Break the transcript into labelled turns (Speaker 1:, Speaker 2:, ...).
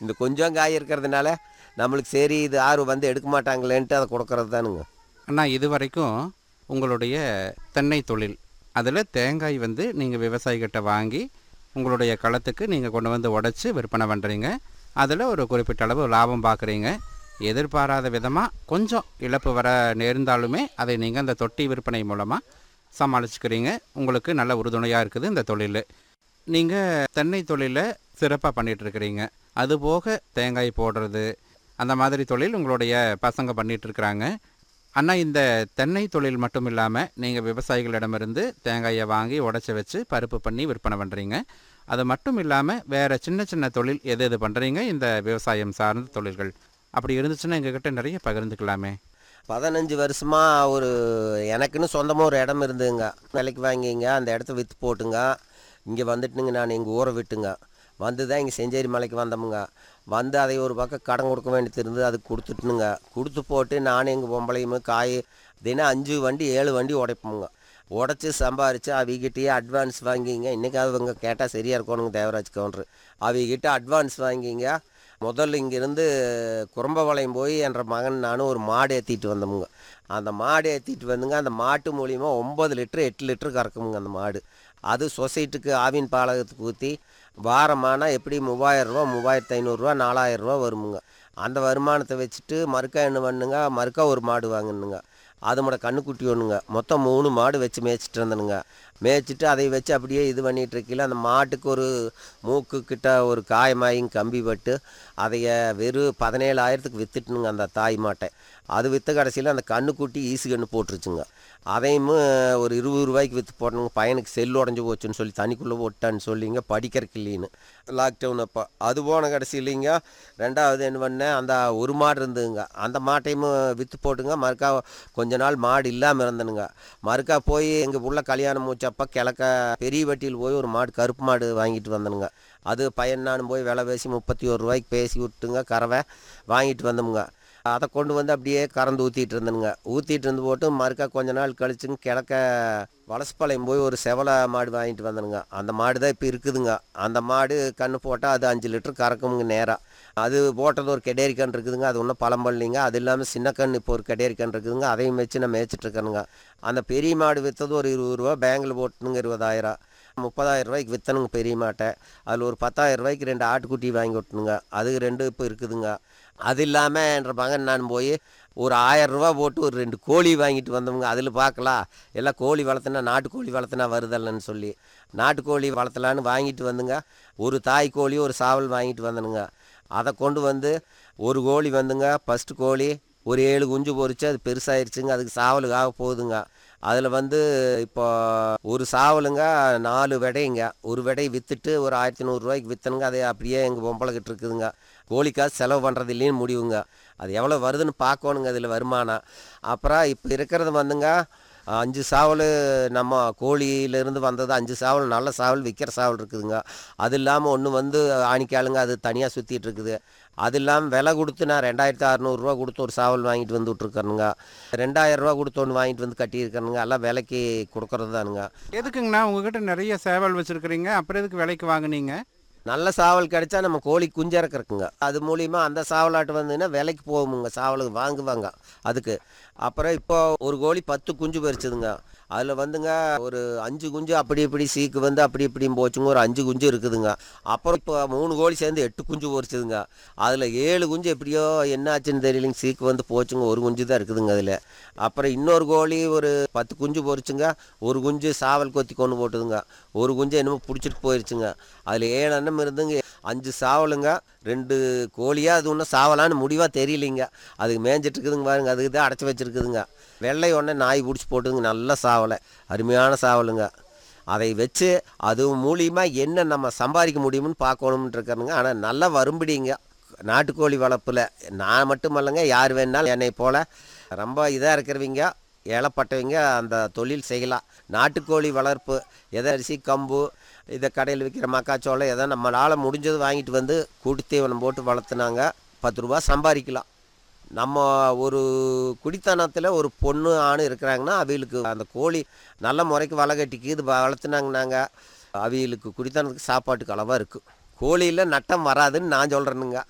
Speaker 1: இந்த கொஞ்சம் காய் இருக்கிறதுனால நம்மளுக்கு சரி இது யாரும் வந்து எடுக்க மாட்டாங்களேன்ட்டு அதை கொடுக்கறது தானுங்க
Speaker 2: அண்ணா இது வரைக்கும் உங்களுடைய தென்னை தொழில் அதில் தேங்காய் வந்து நீங்கள் விவசாயிகிட்ட வாங்கி உங்களுடைய களத்துக்கு நீங்கள் கொண்டு வந்து உடைச்சி விற்பனை பண்ணுறீங்க அதில் ஒரு குறிப்பிட்ட அளவு லாபம் பார்க்குறீங்க எதிர்பாராத விதமாக கொஞ்சம் இழப்பு வர நேர்ந்தாலுமே அதை நீங்கள் அந்த தொட்டி விற்பனை மூலமாக சமாளிச்சுக்கிறீங்க உங்களுக்கு நல்ல உறுதுணையாக இருக்குது இந்த தொழில் நீங்கள் தென்னை தொழிலை சிறப்பாக பண்ணிகிட்ருக்கிறீங்க அதுபோக தேங்காய் போடுறது அந்த மாதிரி தொழில் உங்களுடைய பசங்க பண்ணிட்டு இருக்கிறாங்க அண்ணா இந்த தென்னை தொழில் மட்டும் இல்லாமல் நீங்கள் விவசாயிகளிடமிருந்து தேங்காயை வாங்கி உடச்சி வச்சு பருப்பு பண்ணி விற்பனை பண்ணுறீங்க அது மட்டும் இல்லாமல் வேறு சின்ன சின்ன தொழில் எது எது பண்ணுறீங்க இந்த விவசாயம் சார்ந்த தொழில்கள் அப்படி இருந்துச்சுன்னா எங்ககிட்ட நிறைய பகிர்ந்துக்கலாமே
Speaker 1: பதினஞ்சு வருஷமா ஒரு எனக்குன்னு சொந்தமாக ஒரு இடம் இருந்துங்க விலைக்கு வாங்கிங்க அந்த இடத்த விற்று போட்டுங்க இங்கே வந்துட்டுங்க நான் எங்கள் ஊரை விட்டுங்க வந்து தான் இங்கே செஞ்சேரி மலைக்கு வந்தோமுங்க வந்து அதை ஒரு பக்கம் கடன் கொடுக்க வேண்டியது இருந்து அதுக்கு கொடுத்துட்டுனுங்க கொடுத்து போட்டு நானும் எங்கள் பொம்பளையுமே காய் தினம் அஞ்சு வண்டி ஏழு வண்டி உடைப்போமுங்க உடச்சி சம்பாரித்து அவகிட்டயே அட்வான்ஸ் வாங்கிங்க இன்றைக்காவது இவங்க கேட்டால் சரியாக இருக்கணுங்க தேவராஜ் கவுண்டர் அவகிட்ட அட்வான்ஸ் வாங்கிங்க முதல்ல இங்கேருந்து குறும்பபாளையம் போய் என்ற மகன் நானும் ஒரு மாடு ஏற்றிட்டு வந்தோமுங்க அந்த மாடு ஏற்றிட்டு வந்துங்க அந்த மாட்டு மூலியமா ஒம்பது லிட்டரு எட்டு லிட்டரு கறக்குமுங்க அந்த மாடு அது சொசைட்டிக்கு ஆவின் பாலகத்துக்கு ஊற்றி வாரமானா எப்படி மூவாயிரரூவா மூவாயிரத்து ஐநூறுரூவா நாலாயிரரூவா வருமுங்க அந்த வருமானத்தை வச்சுட்டு மறுக்கா என்ன பண்ணுங்க மறுக்கா ஒரு மாடு வாங்கணுங்க அது மட கண்ணுக்குட்டி ஒன்றுங்க மொத்தம் மூணு மாடு வச்சு மேய்ச்சிட்டு இருந்தனுங்க மேய்ச்சிட்டு அதை வச்சு அப்படியே இது பண்ணிட்டு இருக்கையில் அந்த மாட்டுக்கு ஒரு மூக்கு கிட்ட ஒரு காயமாயும் கம்பி பட்டு அதைய வெறும் பதினேழாயிரத்துக்கு வித்துட்டுனுங்க அந்த தாய் மாட்டை அது விற்ற கடைசியில் அந்த கண்ணுக்குட்டி ஈசு கண்ணு போட்டுருச்சுங்க அதையும் ஒரு இருபது ரூபாய்க்கு விற்று போடணுங்க பையனுக்கு செல் உடஞ்சி போச்சுன்னு சொல்லி தண்ணிக்குள்ளே போட்டான்னு சொல்லிங்க படிக்கிறக்கு இல்லைன்னு லாக்டவுன் அப்போ அது போன கடைசியிலிங்க ரெண்டாவது என்ன பண்ணேன் அந்த ஒரு மாடு இருந்ததுங்க அந்த மாட்டையும் விற்று போட்டுங்க மறுக்கா கொஞ்ச நாள் மாடு இல்லாமல் இருந்தனுங்க மறுக்கா போய் எங்கள் உள்ள கல்யாணம் மூச்சப்போ கிழக்க பெரிய வட்டியில் போய் ஒரு மாடு கருப்பு மாடு வாங்கிட்டு வந்தனுங்க அது பையன் நானும் போய் விலை பேசி முப்பத்தி ஒரு ரூபாய்க்கு பேசி விட்டுங்க கறவை வாங்கிட்டு வந்தோமுங்க அதை கொண்டு வந்து அப்படியே கறந்து ஊற்றிட்டு இருந்தனுங்க ஊற்றிட்டு இருந்து போட்டு மறுக்கா கொஞ்ச நாள் கழிச்சுங்க கிழக்க வலசப்பாளையம் போய் ஒரு செவலை மாடு வாங்கிட்டு வந்தனுங்க அந்த மாடு தான் இப்போ இருக்குதுங்க அந்த மாடு கன்று போட்டால் அது அஞ்சு லிட்டர் கறக்குமுங்க நேராக அது போட்டது ஒரு கெடேரி கன்று இருக்குதுங்க அது ஒன்றும் பழம் பண்ணலிங்க அது இல்லாமல் சின்ன கன்று இப்போ ஒரு கெடேரி கன்று இருக்குதுங்க அதையும் வச்சு நான் மேய்ச்சிட்டு இருக்கேனுங்க அந்த பெரிய மாடு விற்றது ஒரு இருபது ரூபா பேங்கில் போட்டுனுங்க இருபதாயிரம் முப்பதாயிரம் ரூபாய்க்கு விற்றனுங்க பெரிய மாட்டை அதில் ஒரு பத்தாயிரம் ரூபாய்க்கு ரெண்டு ஆட்டுக்குட்டி வாங்கி விட்டணுங்க அது ரெண்டு இப்போ இருக்குதுங்க அது இல்லாமல் என்ற மகன் நான் போய் ஒரு ஆயிரம் ரூபா போட்டு ஒரு ரெண்டு கோழி வாங்கிட்டு வந்தோமுங்க அதில் பார்க்கலாம் எல்லாம் கோழி வளர்த்துனா நாட்டுக்கோழி வளர்த்துனா வருதல்லன்னு சொல்லி நாட்டுக்கோழி வளர்த்தலான்னு வாங்கிட்டு வந்துங்க ஒரு தாய் கோழி ஒரு சாவல் வாங்கிட்டு வந்தனுங்க அதை கொண்டு வந்து ஒரு கோழி வந்துங்க ஃபஸ்ட்டு கோழி ஒரு ஏழு குஞ்சு பொரிச்சு அது பெருசாயிருச்சுங்க அதுக்கு சாவலுக்காக போகுதுங்க அதில் வந்து இப்போ ஒரு சாவலுங்க நாலு விடைங்க ஒரு விடை விற்றுட்டு ஒரு ஆயிரத்தி நூறுரூவாய்க்கு விற்றனுங்க அதை அப்படியே எங்கள் பொம்பளைக்கிட்ட இருக்குதுங்க கோழிக்காசு செலவு பண்ணுறது இல்லைன்னு முடிவுங்க அது எவ்வளோ வருதுன்னு பார்க்கணுங்க அதில் வருமானம் அப்புறம் இப்போ இருக்கிறது வந்துங்க அஞ்சு சாவல் நம்ம கோழியிலேருந்து வந்தது அஞ்சு சாவல் நல்ல சாவல் விற்கிற சாவல் இருக்குதுங்க அது இல்லாமல் ஒன்று வந்து ஆணிக்காலுங்க அது தனியாக சுற்றிட்டு இருக்குது அது இல்லாமல் விலை கொடுத்து நான் ரெண்டாயிரத்து அறநூறுரூவா கொடுத்து ஒரு சாவல் வாங்கிட்டு வந்து விட்ருக்கணுங்க ரெண்டாயிரரூவா கொடுத்து ஒன்று வாங்கிட்டு வந்து கட்டியிருக்கணுங்க எல்லாம் விலைக்கு கொடுக்கறது தானுங்க
Speaker 2: எதுக்குங்கண்ணா உங்ககிட்ட நிறைய சேவல் வச்சுருக்கிறீங்க அப்புறம் எதுக்கு விலைக்கு வாங்குனீங்க
Speaker 1: நல்ல சாவல் கிடைச்சா நம்ம கோழி குஞ்சு இறக்குறக்குங்க அது மூலிமா அந்த சாவலாட்டு வந்ததுன்னா விலைக்கு போகுமுங்க சாவலுக்கு வாங்குவாங்க அதுக்கு அப்புறம் இப்போ ஒரு கோழி பத்து குஞ்சு பறிச்சுதுங்க அதில் வந்துங்க ஒரு அஞ்சு குஞ்சு அப்படி இப்படி சீக்கு வந்து அப்படி இப்படியும் போச்சுங்க ஒரு அஞ்சு குஞ்சு இருக்குதுங்க அப்புறம் இப்போ மூணு கோழி சேர்ந்து எட்டு குஞ்சு பொரிச்சுதுங்க அதில் ஏழு குஞ்சு எப்படியோ என்ன ஆச்சுன்னு தெரியலைங்க சீக்கு வந்து போச்சுங்க ஒரு குஞ்சு தான் இருக்குதுங்க அதில் அப்புறம் இன்னொரு கோழி ஒரு பத்து குஞ்சு பொரிச்சுங்க ஒரு குஞ்சு சாவல் கொத்தி கொண்டு போட்டுதுங்க ஒரு குஞ்சு என்னமோ பிடிச்சிட்டு போயிருச்சுங்க அதில் ஏழு எண்ணம் இருந்துங்க அஞ்சு சாவலுங்க ரெண்டு கோழியாக அது ஒன்றும் சாவலான்னு முடிவாக தெரியலைங்க அதுக்கு மேய்ஞ்சிட்டு இருக்குதுங்க பாருங்க அதுக்கு தான் அடைச்சி வச்சிருக்குதுங்க வெள்ளை ஒன்று நாய் பிடிச்சி போட்டுதுங்க நல்ல சாவலை அருமையான சாவலுங்க அதை வச்சு அது மூலியமாக என்ன நம்ம சம்பாதிக்க முடியும்னு பார்க்கணும்னு இருக்கிறனுங்க ஆனால் நல்லா வரும்படிங்க நாட்டுக்கோழி வளர்ப்பில் நான் மட்டும் இல்லைங்க யார் வேணாலும் என்னை போல் ரொம்ப இதாக இருக்கிறவங்க ஏழப்பட்டவங்க அந்த தொழில் செய்யலாம் நாட்டுக்கோழி வளர்ப்பு எதை அரிசி கம்பு இதை கடையில் விற்கிற மக்காச்சோளம் எதை நம்மளால் முடிஞ்சது வாங்கிட்டு வந்து கூட்டு தீவனம் போட்டு வளர்த்துனாங்க பத்து ரூபா சம்பாதிக்கலாம் நம்ம ஒரு குடித்தனத்தில் ஒரு பொண்ணு ஆண் இருக்கிறாங்கன்னா அவிகளுக்கு அந்த கோழி நல்ல முறைக்கு வலை கட்டிக்கு இது வளர்த்துனாங்கன்னாங்க அவிகளுக்கு குடித்தனத்துக்கு சாப்பாட்டுக்கு அளவாக இருக்குது கோழியில் நட்டம் வராதுன்னு நான் சொல்கிறேனுங்க